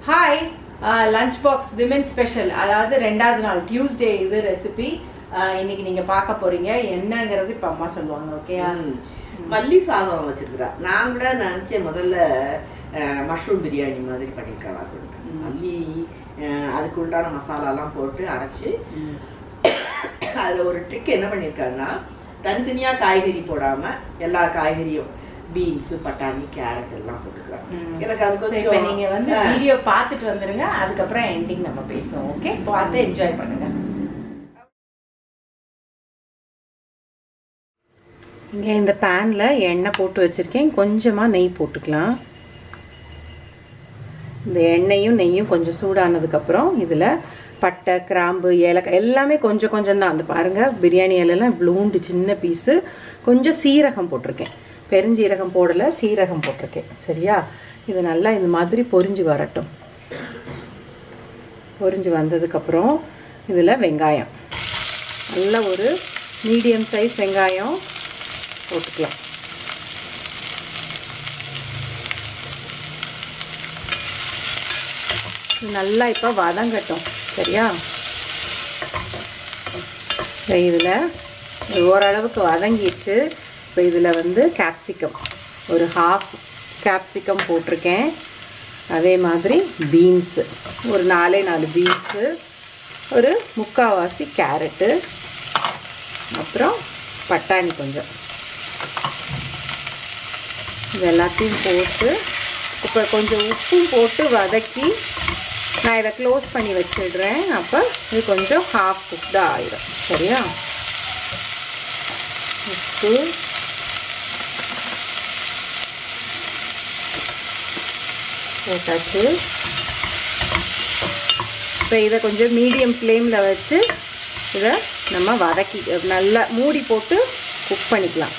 Hi lunch box women special அதாவது ரெண்டாவது நாள் டியூஸ்டே இது ரெசிபி இன்னைக்கு நீங்க பார்க்க போறீங்க என்னங்கிறது இப்ப அம்மா சொல்லுவாங்க ஓகேயா ம். மல்லி சாதம் வச்சிருக்கிறா நான் கூட நினைச்சேன் முதல்ல மஷ்ரூம் பிரியாணி மாதிரி பண்ணிருக்கலாம் மல்லி அஹ், அதுக்கு உண்டான மசாலாலாம் போட்டு அரைச்சு அதில் ஒரு ட்ரிக் என்ன பண்ணியிருக்காங்கன்னா தனித்தனியாக காய்கறி போடாம எல்லா காய்கறியும் பீன்ஸு பட்டாணி கேரட் எல்லாம் போட்டுக்கிறாங்க ம். எனக்கு அது So, இப்ப கொஞ்சம் நீங்க வந்து ஆ. வீடியோ பார்த்துட்டு வந்துருங்க அதுக்கப்புறம் எண்டிங் நம்ம பேசுவோம் ஓகே பார்த்து என்ஜாய் பண்ணுங்க இங்கே இந்த பேனில் எண்ணெய் போட்டு வச்சுருக்கேன் கொஞ்சமாக நெய் போட்டுக்கலாம் இந்த எண்ணெயும் நெய்யும் கொஞ்சம் சூடானதுக்கப்புறம் இதில் பட்டை கிராம்பு ஏலக்காய் எல்லாமே கொஞ்சம் கொஞ்சம் தான் அந்த பாருங்கள் பிரியாணி இலையெல்லாம் இவ்வளோண்டு சின்ன பீஸு கொஞ்சம் சீரகம் போட்டிருக்கேன் பெருஞ்சீரகம் போடலை சீரகம் போட்டிருக்கேன் சரியா இது நல்லா இந்த மாதிரி பொரிஞ்சு வரட்டும் பொரிஞ்சு வந்ததுக்கப்புறம் இதில் வெங்காயம் நல்ல ஒரு மீடியம் சைஸ் வெங்காயம் போட்டுக்கலாம் இது நல்லா இப்போ வதங்கட்டும் சரியா இதில் ஓரளவுக்கு வதங்கிடுச்சு இப்போ இதில் வந்து கேப்சிகம் ஒரு ஹாஃப் கேப்சிகம் போட்டிருக்கேன் அதே மாதிரி பீன்ஸு ஒரு நாலே நாலு பீன்ஸு ஒரு முக்கால்வாசி கேரட்டு அப்புறம் பட்டாணி கொஞ்சம் இது எல்லாத்தையும் போட்டு இப்போ கொஞ்சம் உப்பும் போட்டு வதக்கி நான் இதை க்ளோஸ் பண்ணி வச்சிடுறேன் அப்போ இது கொஞ்சம் ஹாஃப் குக்டாக ஆயிடும் சரியா உப்பு போட்டாச்சு இப்போ இதை கொஞ்சம் மீடியம் ஃப்ளேமில் வச்சு இதை நம்ம வதக்கி நல்லா மூடி போட்டு குக் பண்ணிக்கலாம்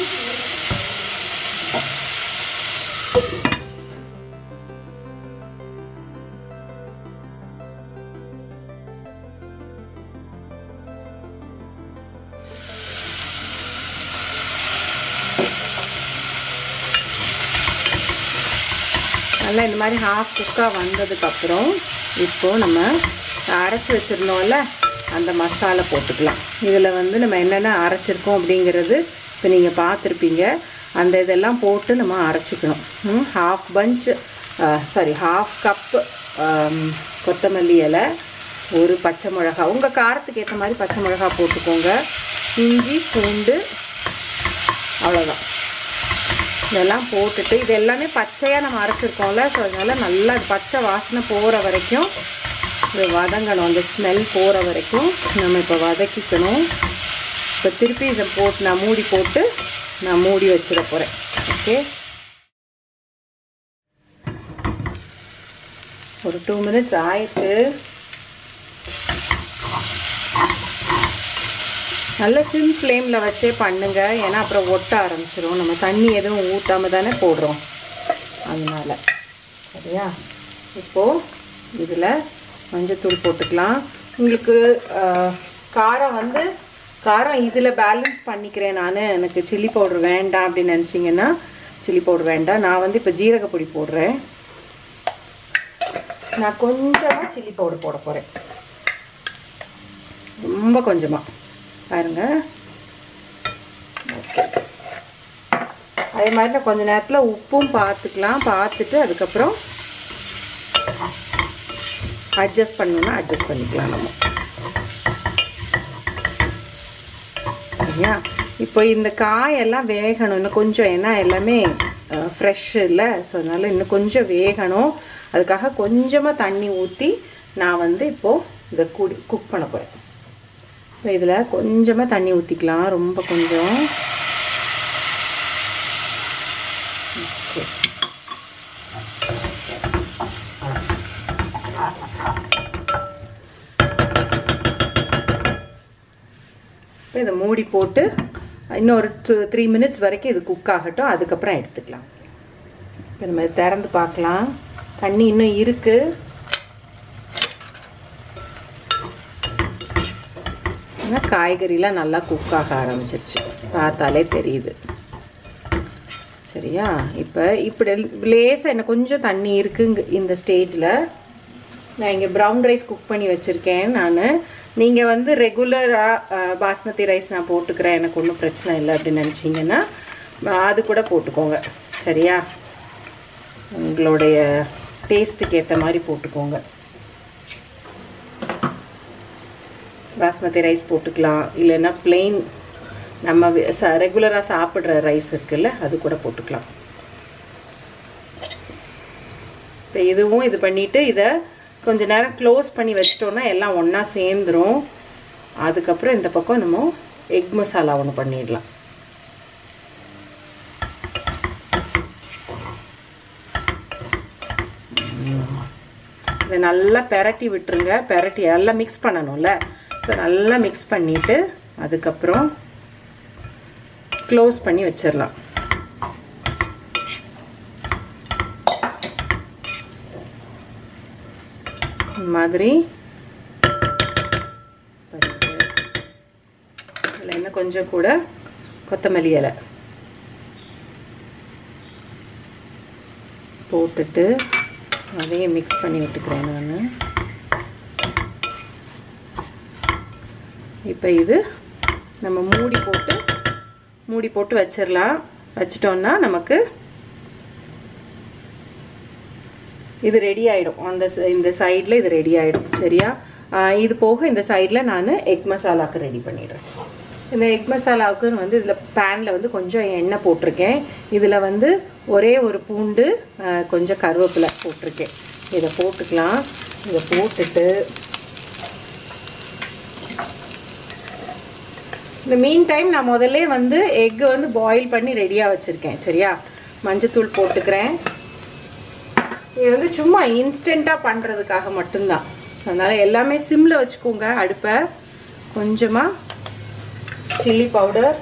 நல்லா இந்த மாதிரி ஹாஃப் குக்காக வந்ததுக்கப்புறம் இப்போது நம்ம அரைச்சி வச்சுருந்தோம்ல அந்த மசாலா போட்டுக்கலாம் இதில் வந்து நம்ம என்னென்ன அரைச்சிருக்கோம் அப்படிங்கிறது இப்போ நீங்கள் பார்த்துருப்பீங்க அந்த இதெல்லாம் போட்டு நம்ம அரைச்சிக்கணும் half bunch sorry half cup கொத்தமல்லி இலை ஒரு பச்சை மிளகா உங்கள் காரத்துக்கு ஏற்ற மாதிரி பச்சை மிளகா போட்டுக்கோங்க இஞ்சி பூண்டு அவ்வளோதான் இதெல்லாம் போட்டுட்டு இது எல்லாமே பச்சையாக நம்ம அரைச்சிருக்கோம்ல ஸோ அதனால் நல்லா அது பச்சை வாசனை போகிற வரைக்கும் இது வதங்கணும் அந்த ஸ்மெல் போகிற வரைக்கும் நம்ம இப்போ வதக்கிக்கணும் இப்போ திருப்பி இதை போட்டு நான் மூடி போட்டு நான் மூடி வச்சிட போகிறேன் ஓகே ஒரு டூ மினிட்ஸ் ஆயிட்டு நல்ல சிம் ஃப்ளேமில் வச்சே பண்ணுங்க ஏன்னா அப்புறம் ஒட்ட ஆரம்பிச்சிடும் நம்ம தண்ணி எதுவும் ஊற்றாம தானே போடுறோம் அதனால சரியா இப்போது இதில் மஞ்சத்தூள் போட்டுக்கலாம் உங்களுக்கு ஆஹ், காரம் வந்து காரம் இதில் பேலன்ஸ் பண்ணிக்கிறேன் நான் எனக்கு சில்லி பவுடர் வேண்டாம் அப்படின்னு நினச்சிங்கன்னா சில்லி பவுடர் வேண்டாம் நான் வந்து இப்போ ஜீரகப்பொடி போடுறேன் நான் கொஞ்சமாக சில்லி பவுடர் போட போகிறேன் ரொம்ப கொஞ்சமாக பாருங்க ஓகே அதே மாதிரி நான் கொஞ்ச நேரத்தில் உப்பும் பார்த்துக்கலாம் பார்த்துட்டு அதுக்கப்புறம் அட்ஜஸ்ட் பண்ணணும்னா அட்ஜஸ்ட் பண்ணிக்கலாம் நம்ம சரியா இப்போ இந்த காயெல்லாம் வேகணும் இன்னும் கொஞ்சம் ஏன்னா எல்லாமே ஃப்ரெஷ் இல்லை ஸோ அதனால் இன்னும் கொஞ்சம் வேகணும் அதுக்காக கொஞ்சமாக தண்ணி ஊற்றி நான் வந்து இப்போது இதை கூடி குக் பண்ண போகிறேன் இப்போ இதில் கொஞ்சமாக தண்ணி ஊற்றிக்கலாம் ரொம்ப கொஞ்சம் ஓகே இப்போ இதை மூடி போட்டு இன்னொரு த்ரீ மினிட்ஸ் வரைக்கும் இது குக் ஆகட்டும் அதுக்கப்புறம் எடுத்துக்கலாம் இப்போ நம்ம இதை திறந்து பார்க்கலாம் தண்ணி இன்னும் இருக்குது ஆனால் காய்கறிலாம் நல்லா குக் ஆக ஆரம்பிச்சிருச்சு பார்த்தாலே தெரியுது சரியா இப்போ இப்படி லேசாக என்ன கொஞ்சம் தண்ணி இருக்குங்க இந்த ஸ்டேஜில் நான் இங்கே ப்ரௌன் ரைஸ் குக் பண்ணி வச்சுருக்கேன் நான் நீங்கள் வந்து ரெகுலராக பாஸ்மதி ரைஸ் நான் போட்டுக்கிறேன் எனக்கு ஒன்றும் பிரச்சனை இல்லை அப்படின்னு நினச்சிங்கன்னா அது கூட போட்டுக்கோங்க சரியா உங்களுடைய டேஸ்ட்டுக்கு ஏற்ற மாதிரி போட்டுக்கோங்க பாஸ்மதி ரைஸ் போட்டுக்கலாம் இல்லைன்னா plain நம்ம ரெகுலராக சாப்பிட்ற ரைஸ் இருக்குல்ல அது கூட போட்டுக்கலாம் இப்போ இதுவும் இது பண்ணிவிட்டு இதை கொஞ்ச நேரம் க்ளோஸ் பண்ணி வச்சிட்டோன்னா எல்லாம் ஒன்றா சேர்ந்துரும் அதுக்கப்புறம் இந்த பக்கம் நம்ம எக் மசாலா ஒன்று பண்ணிடலாம் இதை நல்லா பெரட்டி விட்டுருங்க பெரட்டி நல்லா மிக்ஸ் பண்ணணும்ல ஸோ நல்லா மிக்ஸ் பண்ணிவிட்டு அதுக்கப்புறம் க்ளோஸ் பண்ணி வச்சிடலாம் இந்த மாதிரி பருப்பு. இதுல இன்னும் கொஞ்சம் கூட கொத்தமல்லி இலை போட்டுட்டு அதையும் மிக்ஸ் பண்ணி விட்டுக்கிறேன் நான் இப்போ இது நம்ம மூடி போட்டு மூடி போட்டு வச்சிடலாம் வச்சிட்டோம்னா நமக்கு இது ரெடி ஆகிடும் அந்த இந்த சைடில் இது ரெடி ஆகிடும் சரியா ஆஹ் இது போக இந்த சைடில் நான் எக் மசாலாவுக்கு ரெடி பண்ணிடுறேன் இந்த எக் மசாலாவுக்கு வந்து இதில் பேனில் வந்து கொஞ்சம் எண்ணெய் போட்டிருக்கேன் இதில் வந்து ஒரே ஒரு பூண்டு ஆஹ் கொஞ்சம் கருவேப்பிலை போட்டிருக்கேன் இதை போட்டுக்கலாம் இதை போட்டுட்டு இந்த மீன் டைம் நான் முதல்ல வந்து எக்கு வந்து பாயில் பண்ணி ரெடியாக வச்சுருக்கேன் சரியா மஞ்சத்தூள் போட்டுக்கிறேன் இது வந்து சும்மா இன்ஸ்டண்ட்டாக பண்ணுறதுக்காக மட்டும்தான் அதனால் எல்லாமே சிம்மில் வச்சுக்கோங்க அடுப்பை கொஞ்சமாக சில்லி பவுடர்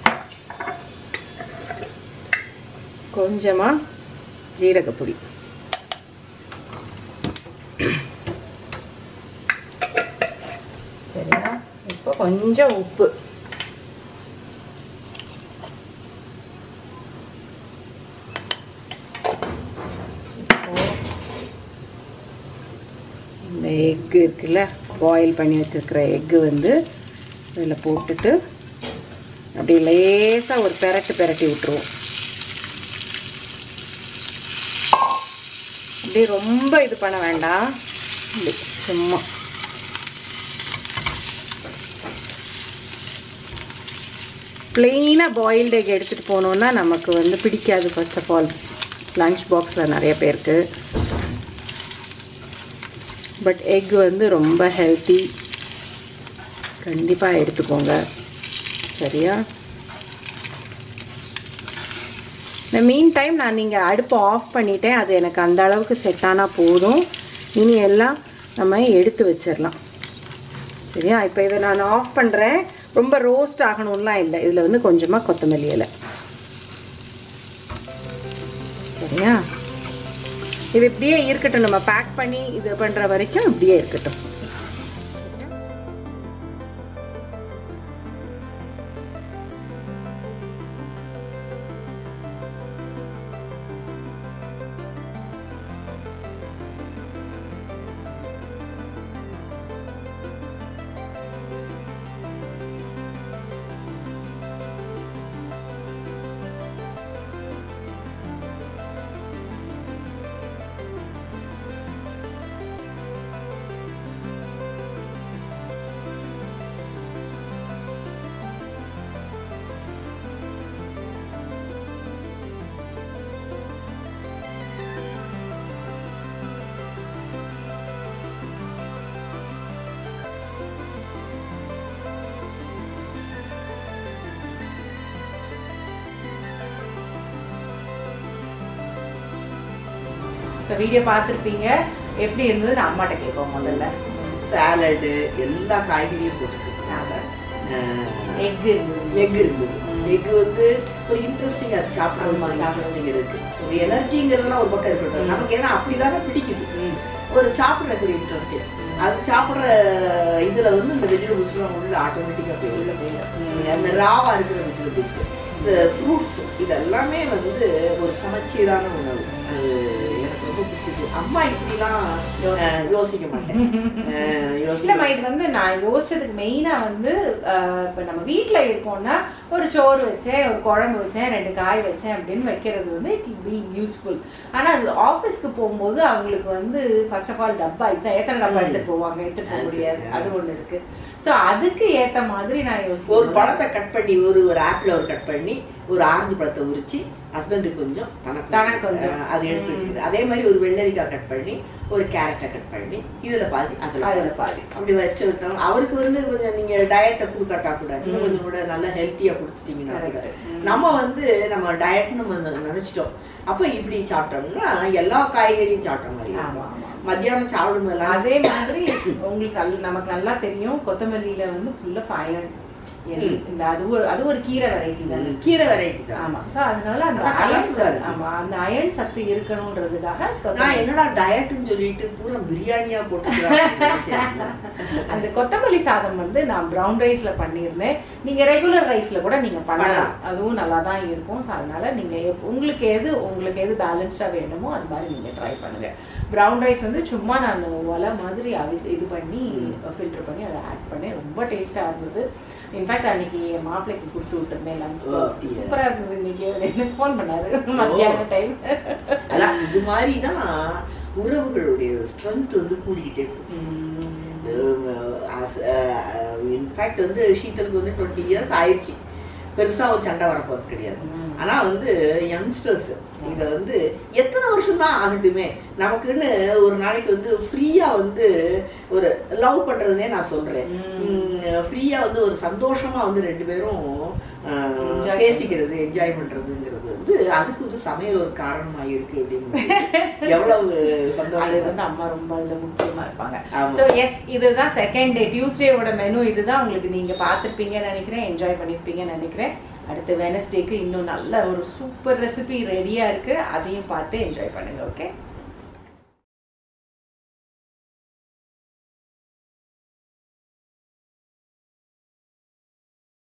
கொஞ்சமாக ஜீரகப்பொடி சரியா இப்போ கொஞ்சம் உப்பு இந்த எக்கு இருக்குல்ல பாயில் பண்ணி வச்சுருக்கிற எக்கு வந்து இதில் போட்டுட்டு அப்படியே லேசாக ஒரு பெரட்டு பெரட்டி விட்டுருவோம் அப்படியே ரொம்ப இது பண்ண வேண்டாம் இப்படி சும்மா பிளெயினாக பாயில்டு எக் எடுத்துகிட்டு போனோன்னா நமக்கு வந்து பிடிக்காது ஃபர்ஸ்ட் ஆஃப் ஆல் லஞ்ச் பாக்ஸில் நிறைய பேருக்கு பட் எக் வந்து ரொம்ப ஹெல்த்தி கண்டிப்பாக எடுத்துக்கோங்க சரியா இந்த மீன் டைம் நான் நீங்கள் அடுப்பை ஆஃப் பண்ணிட்டேன் அது எனக்கு அந்த அளவுக்கு செட் ஆனால் போதும் இனி எல்லாம் நம்ம எடுத்து வச்சிடலாம் சரியா இப்போ இதை நான் ஆஃப் பண்ணுறேன் ரொம்ப ரோஸ்ட் ஆகணும்லாம் இல்லை இதில் வந்து கொஞ்சமாக கொத்தமல்லி இலை சரியா இது இப்படியே இருக்கட்டும் நம்ம பேக் பண்ணி இது பண்ணுற வரைக்கும் இப்படியே இருக்கட்டும் ஸோ வீடியோ பார்த்துருப்பீங்க எப்படி இருந்தது நான் அம்மாட்ட கேட்போம் முதல்ல சாலடு எல்லா காய்கறியும் போட்டுருக்கனால எக் இருந்தது எக் இருக்குது எக் வந்து ஒரு இன்ட்ரெஸ்டிங் அது சாப்பிட்றது இன்ட்ரெஸ்டிங் இருக்கு ஒரு எனர்ஜிங்கிறதுலாம் ஒரு பக்கம் இருக்கட்டும் நமக்கு ஏன்னா அப்படிதானே பிடிக்குது ஒரு சாப்பிட்றதுக்கு ஒரு இன்ட்ரெஸ்ட் அது சாப்பிட்ற இதுல வந்து இந்த வெஜிடபிள்ஸ்லாம் உள்ள ஆட்டோமேட்டிக்காக போய் உள்ள போயிடும் அந்த ராவா இருக்கிற வெஜிடபிள்ஸ் இந்த ஃப்ரூட்ஸ் இது எல்லாமே வந்து ஒரு சமச்சீரான உணவு அது எனக்கு ரொம்ப பிடிச்சது அம்மா இப்படிலாம் அஹ், யோசிக்க மாட்டேன் அஹ், யோசிக்க இல்லம்மா இது வந்து நான் யோசிச்சதுக்கு மெயினா வந்து ஆஹ், இப்ப நம்ம வீட்ல இருக்கோம்னா ஒரு சோறு வச்சேன் ஒரு குழம்பு வச்சேன் ரெண்டு காய் வச்சேன் அப்படின்னு வைக்கிறது வந்து இட் பி யூஸ்ஃபுல் ஆனா அது ஆஃபீஸ்க்கு போகும்போது அவங்களுக்கு வந்து ஃபர்ஸ்ட் ஆஃப் ஆல் டப்பா இதான் எத்தனை டப்பா ம். எடுத்துட்டு போவாங்க எடுத்துட்டு போக அது முடியாது சரி. அது ஒண்ணு இருக்கு சோ அதுக்கு ஏத்த மாதிரி நான் ஒரு யோசிக்கிறேன் பழத்தை கட் பண்ணி ஒரு ஒரு ஆப்பிள் ஒரு கட் பண்ணி ஒரு ஆரஞ்சு பழத்தை உரிச்சு ஹஸ்பண்டுக்கு கொஞ்சம் தனக்கு தனக்கு கொஞ்சம். அஹ், அது எடுத்து ம். வச்சுக்கிது அதே மாதிரி ஒரு வெள்ளரிக்காய் கட் பண்ணி ஒரு கேரட்டை கட் பண்ணி இதுல பாதி அதுல அதுல பாதி. பாதி அப்படி வச்சு விட்டோம் அவருக்கு வந்து கொஞ்சம் நீங்க டயட்டை கொடுக்காட்டா கூட இன்னும் ம். கொஞ்சம் கூட நல்லா ஹெல்த்தியா கொடுத்துட்டீங்கன்னா கூட Correct. ம். நம்ம வந்து நம்ம டயட்னு நம்ம நினைச்சிட்டோம் அப்ப இப்படி சாப்பிட்டோம்னா எல்லா காய்கறியும் சாப்பிட்ட மாதிரி ஆமா இருக்கும். ஆமா மத்தியானம் சாப்பிடும் போதெல்லாம் அதே மாதிரி உங்களுக்கு நல்ல- நமக்கு நல்லா தெரியும் கொத்தமல்லியில வந்து ஃபுல்லா ஃபைனல் இந்த அது ஒரு அது ஒரு கீரை வெரைட்டி தானே கீரை வெரைட்டி தான் ஆமா சோ அதனால அந்த அதான் அயன் colourful-ஆ இருக்கு. ஆமா அந்த அயன் சத்து இருக்கணும்ன்றதுக்காக நான் கொத்தமல்லி. என்னடா டயட்னு சொல்லிட்டு பூரா பிரியாணியா போட்டு அந்த கொத்தமல்லி சாதம் வந்து நான் ப்ரௌன் ரைஸ்ல பண்ணியிருந்தேன் நீங்க ரெகுலர் ரைஸ்ல கூட நீங்க பண்ணலாம் பண்ணலாம். அதுவும் நல்லா தான் இருக்கும் So, அதனால நீங்க எப்- உங்களுக்கு எது உங்களுக்கு எது பேலன்ஸ்டா வேணுமோ அது மாதிரி நீங்க ட்ரை பண்ணுங்க ப்ரௌன் ரைஸ் வந்து சும்மா நான் ஒலை மாதிரி அவி- இது பண்ணி ஃபில்டர் பண்ணி அதை ஆட் பண்ணேன் ரொம்ப டேஸ்டா இருந்தது இன்ஃபேக்ட் அன்னைக்கு என் மாப்பிள்ளைக்கு கொடுத்து விட்டுருந்தேன் லஞ்ச் ஓ, பாக்ஸ் அப்படியா? சூப்பரா இருந்தது இன்னைக்கு எனக்கு ஃபோன் பண்ணாரு மத்தியான டைம் அதான் இது மாதிரி தான் உறவுகளுடைய ஸ்ட்ரென்த் வந்து கூடிக்கிட்டே இருக்கும் இன்ஃபேக்ட் வந்து ஷீத்தலுக்கு வந்து டுவெண்ட்டி இயர்ஸ் ஆயிடுச்சு பெருசா ஒரு சண்டை வரப்போறது கிடையாது ஆனா வந்து யங்ஸ்டர்ஸ் இத வந்து எத்தனை வருஷம் தான் ஆகட்டுமே நமக்குன்னு ஒரு நாளைக்கு வந்து ஃப்ரீயா வந்து ஒரு லவ் பண்றதுனே நான் சொல்றேன் ஃப்ரீயா வந்து ஒரு சந்தோஷமா வந்து ரெண்டு பேரும் ஆஹ், Enjoy பேசிக்கிறது என்ஜாய் பண்றதுங்கிறது வந்து அதுக்கு வந்து சமையல் ஒரு காரணமா இருக்கு அப்படின்னு எவ்வளவு அது சந்தோஷம் வந்து அம்மா ரொம்ப இதுல முக்கியமா இருப்பாங்க ஆமா. ஸோ எஸ் இதுதான் செகண்ட் டே டியூஸ்டேவோட மெனு இதுதான் உங்களுக்கு நீங்க பார்த்துருப்பீங்கன்னு நினைக்கிறேன் என்ஜாய் பண்ணியிருப்பீங்கன்னு நினைக்கிறேன் அடுத்து வெனஸ்டேக்கு இன்னும் நல்ல ஒரு சூப்பர் ரெசிபி ரெடியா இருக்கு அதையும் பார்த்து என்ஜாய் பண்ணுங்க ஓகே